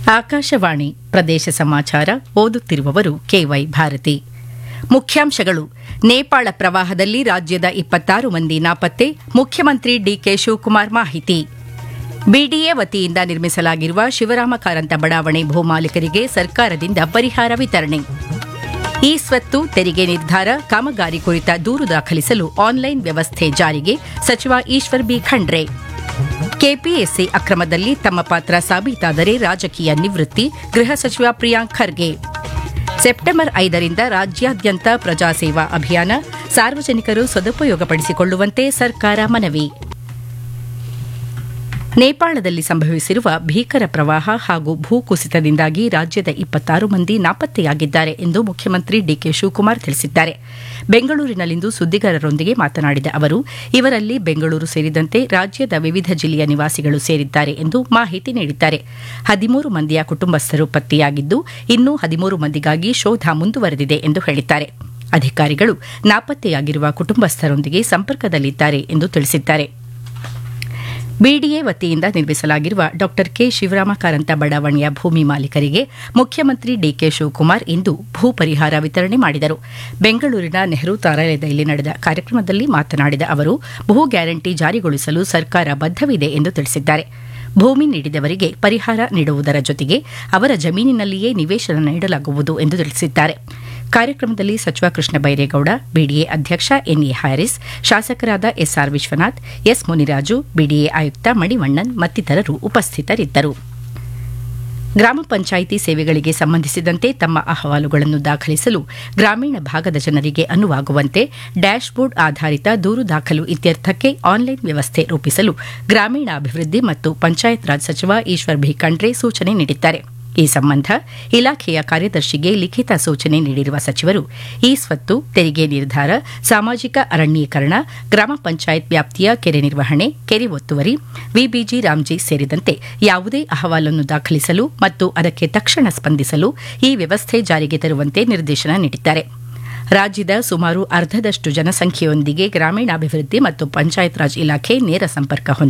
ಆಕಾಶವಾಣಿ ಪ್ರದೇಶ ಸಮಾಚಾರ ಓದುತ್ತಿರುವವರು ಕೆವೈ ಭಾರತಿ ಮುಖ್ಯಾಂಶಗಳು ನೇಪಾಳ ಪ್ರವಾಹದಲ್ಲಿ ರಾಜ್ಯದ ಇಪ್ಪತ್ತಾರು ಮಂದಿ ನಾಪತ್ತೆ ಮುಖ್ಯಮಂತ್ರಿ ಡಿಕೆ ಶಿವಕುಮಾರ್ ಮಾಹಿತಿ ಬಿಡಿಎ ವತಿಯಿಂದ ನಿರ್ಮಿಸಲಾಗಿರುವ ಶಿವರಾಮ ಕಾರಂತ ಬಡಾವಣೆ ಭೂಮಾಲೀಕರಿಗೆ ಸರ್ಕಾರದಿಂದ ಪರಿಹಾರ ವಿತರಣೆ ಇ ಸ್ವತ್ತು ತೆರಿಗೆ ನಿರ್ಧಾರ ಕಾಮಗಾರಿ ಕುರಿತ ದೂರು ದಾಖಲಿಸಲು ಆನ್ಲೈನ್ ವ್ಯವಸ್ಥೆ ಜಾರಿಗೆ ಸಚಿವ ಈಶ್ವರ್ ಬಿ ಖಂಡ್ರೆ ಕೆಪಿಎಸ್ಸಿ ಅಕ್ರಮದಲ್ಲಿ ತಮ್ಮ ಪಾತ್ರ ಸಾಬೀತಾದರೆ ರಾಜಕೀಯ ನಿವೃತ್ತಿ ಗೃಹ ಸಚಿವ ಪ್ರಿಯಾಂಕ್ ಖರ್ಗೆ ಸೆಪ್ಟೆಂಬರ್ ಐದರಿಂದ ರಾಜ್ಯಾದ್ಯಂತ ಪ್ರಜಾಸೇವಾ ಅಭಿಯಾನ ಸಾರ್ವಜನಿಕರು ಸದುಪಯೋಗಪಡಿಸಿಕೊಳ್ಳುವಂತೆ ಸರ್ಕಾರ ಮನವಿ ನೇಪಾಳದಲ್ಲಿ ಸಂಭವಿಸಿರುವ ಭೀಕರ ಪ್ರವಾಹ ಹಾಗೂ ಭೂಕುಸಿತದಿಂದಾಗಿ ರಾಜ್ಯದ ಇಪ್ಪತ್ತಾರು ಮಂದಿ ನಾಪತ್ತೆಯಾಗಿದ್ದಾರೆ ಎಂದು ಮುಖ್ಯಮಂತ್ರಿ ಡಿಕೆ ಶಿವಕುಮಾರ್ ತಿಳಿಸಿದ್ದಾರೆ ಬೆಂಗಳೂರಿನಲ್ಲಿಂದು ಸುದ್ದಿಗಾರರೊಂದಿಗೆ ಮಾತನಾಡಿದ ಅವರು ಇವರಲ್ಲಿ ಬೆಂಗಳೂರು ಸೇರಿದಂತೆ ರಾಜ್ಯದ ವಿವಿಧ ಜಿಲ್ಲೆಯ ನಿವಾಸಿಗಳು ಸೇರಿದ್ದಾರೆ ಎಂದು ಮಾಹಿತಿ ನೀಡಿದ್ದಾರೆ ಹದಿಮೂರು ಮಂದಿಯ ಕುಟುಂಬಸ್ಥರು ಪತ್ತೆಯಾಗಿದ್ದು ಇನ್ನೂ ಹದಿಮೂರು ಮಂದಿಗಾಗಿ ಶೋಧ ಮುಂದುವರೆದಿದೆ ಎಂದು ಹೇಳಿದ್ದಾರೆ ಅಧಿಕಾರಿಗಳು ನಾಪತ್ತೆಯಾಗಿರುವ ಕುಟುಂಬಸ್ಥರೊಂದಿಗೆ ಸಂಪರ್ಕದಲ್ಲಿದ್ದಾರೆ ಎಂದು ತಿಳಿಸಿದ್ದಾರೆ ಬಿಡಿಎ ವತಿಯಿಂದ ನಿರ್ಮಿಸಲಾಗಿರುವ ಡಾ ಕೆ ಶಿವರಾಮ ಕಾರಂತ ಬಡಾವಣೆಯ ಭೂಮಿ ಮಾಲೀಕರಿಗೆ ಮುಖ್ಯಮಂತ್ರಿ ಡಿಕೆ ಶಿವಕುಮಾರ್ ಇಂದು ಭೂ ಪರಿಹಾರ ವಿತರಣೆ ಮಾಡಿದರು ಬೆಂಗಳೂರಿನ ನೆಹರು ತಾರಾಲಯದಲ್ಲಿ ನಡೆದ ಕಾರ್ಯಕ್ರಮದಲ್ಲಿ ಮಾತನಾಡಿದ ಅವರು ಭೂ ಗ್ಯಾರಂಟಿ ಜಾರಿಗೊಳಿಸಲು ಸರ್ಕಾರ ಬದ್ದವಿದೆ ಎಂದು ತಿಳಿಸಿದ್ದಾರೆ ಭೂಮಿ ನೀಡಿದವರಿಗೆ ಪರಿಹಾರ ನೀಡುವುದರ ಜೊತೆಗೆ ಅವರ ಜಮೀನಿನಲ್ಲಿಯೇ ನಿವೇಶನ ನೀಡಲಾಗುವುದು ಎಂದು ತಿಳಿಸಿದ್ದಾರೆ ಕಾರ್ಯಕ್ರಮದಲ್ಲಿ ಸಚಿವ ಕೃಷ್ಣ ಬೈರೇಗೌಡ ಬಿಡಿಎ ಅಧ್ಯಕ್ಷ ಎನ್ಎ ಹ್ಯಾರಿಸ್ ಶಾಸಕರಾದ SR Vishwanath S Muniraju BDA ಆಯುಕ್ತ ಮಣಿವಣ್ಣನ್ ಮತ್ತಿತರರು ಉಪಸ್ಥಿತರಿದ್ದರು ಗ್ರಾಮ ಪಂಚಾಯಿತಿ ಸೇವೆಗಳಿಗೆ ಸಂಬಂಧಿಸಿದಂತೆ ತಮ್ಮ ಅಹವಾಲುಗಳನ್ನು ದಾಖಲಿಸಲು ಗ್ರಾಮೀಣ ಭಾಗದ ಜನರಿಗೆ ಅನುವಾಗುವಂತೆ ಡ್ಯಾಶ್ಬೋರ್ಡ್ ಆಧಾರಿತ ದೂರು ದಾಖಲು ಇತ್ಯರ್ಥಕ್ಕೆ ಆನ್ಲೈನ್ ವ್ಯವಸ್ಥೆ ರೂಪಿಸಲು ಗ್ರಾಮೀಣಾಭಿವೃದ್ಧಿ ಮತ್ತು ಪಂಚಾಯತ್ ರಾಜ್ ಸಚಿವ ಈಶ್ವರ್ ಭಿ ಖಂಡ್ರೆ ಸೂಚನೆ ನೀಡಿದ್ದಾರೆ ಈ ಸಂಬಂಧ ಇಲಾಖೆಯ ಕಾರ್ಯದರ್ಶಿಗೆ ಲಿಖಿತ ಸೂಚನೆ ನೀಡಿರುವ ಸಚಿವರು ಈ ಸ್ವತ್ತು ತೆರಿಗೆ ನಿರ್ಧಾರ ಸಾಮಾಜಿಕ ಅರಣ್ಯೀಕರಣ ಗ್ರಾಮ ಪಂಚಾಯತ್ ವ್ಯಾಪ್ತಿಯ ಕೆರೆ ನಿರ್ವಹಣೆ ಕೆರೆ ಒತ್ತುವರಿ ವಿಬಿಜಿ ರಾಮ್ಜಿ ಸೇರಿದಂತೆ ಯಾವುದೇ ಅಹವಾಲನ್ನು ದಾಖಲಿಸಲು ಮತ್ತು ಅದಕ್ಕೆ ತಕ್ಷಣ ಸ್ಪಂದಿಸಲು ಈ ವ್ಯವಸ್ಥೆ ಜಾರಿಗೆ ತರುವಂತೆ ನಿರ್ದೇಶನ ನೀಡಿದ್ದಾರೆ ರಾಜ್ಯದ ಸುಮಾರು ಅರ್ಧದಷ್ಟು ಜನಸಂಖ್ಯೆಯೊಂದಿಗೆ ಗ್ರಾಮೀಣಾಭಿವೃದ್ಧಿ ಮತ್ತು ಪಂಚಾಯತ್ ರಾಜ್ ಇಲಾಖೆ ನೇರ ಸಂಪರ್ಕ ಹೊಂದಿದೆ